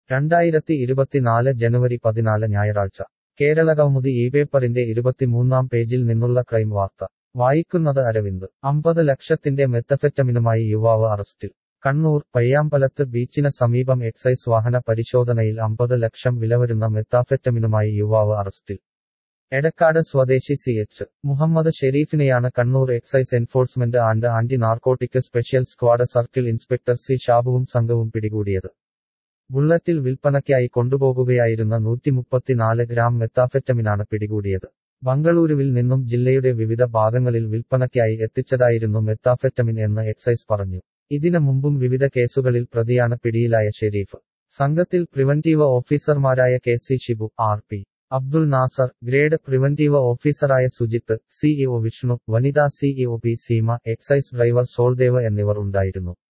രണ്ടായിരത്തി ഇരുപത്തിനാല് ജനുവരി പതിനാല് ഞായറാഴ്ച കേരളകൗമുദി ഈ പേപ്പറിന്റെ ഇരുപത്തിമൂന്നാം പേജിൽ നിന്നുള്ള ക്രൈം വാർത്ത വായിക്കുന്നത് അരവിന്ദ് അമ്പത് ലക്ഷത്തിന്റെ മെത്തഫെറ്റമിനുമായി യുവാവ് അറസ്റ്റിൽ കണ്ണൂർ പയ്യാമ്പലത്ത് ബീച്ചിന് സമീപം എക്സൈസ് വാഹന പരിശോധനയിൽ അമ്പത് ലക്ഷം വിലവരുന്ന മെത്താഫെറ്റമിനുമായി യുവാവ് അറസ്റ്റിൽ എടക്കാട് സ്വദേശി സി എച്ച് മുഹമ്മദ് ഷെരീഫിനെയാണ് Kannur excise enforcement and anti narcotic special squad circle inspector C ഷാബുവും സംഘവും പിടികൂടിയത് ബുള്ളറ്റിൽ വിൽപ്പനയ്ക്കായി കൊണ്ടുപോകുകയായിരുന്ന നൂറ്റിമുപ്പത്തിനാല് ഗ്രാം മെത്താഫെറ്റമിനാണ് പിടികൂടിയത് ബംഗളൂരുവിൽ നിന്നും ജില്ലയുടെ വിവിധ ഭാഗങ്ങളിൽ വിൽപ്പനയ്ക്കായി എത്തിച്ചതായിരുന്നു മെത്താഫെറ്റമിൻ എന്ന് എക്സൈസ് പറഞ്ഞു ഇതിനു മുമ്പും വിവിധ കേസുകളിൽ പ്രതിയാണ് പിടിയിലായ ഷെരീഫ് സംഘത്തിൽ പ്രിവന്റീവ് ഓഫീസർമാരായ K C Shibu R P Abdul Nasar grade preventive ഓഫീസറായ സുജിത്ത് സിഇഒ വിഷ്ണു വനിതാ CEO P Seema excise driver Soldev എന്നിവർ ഉണ്ടായിരുന്നു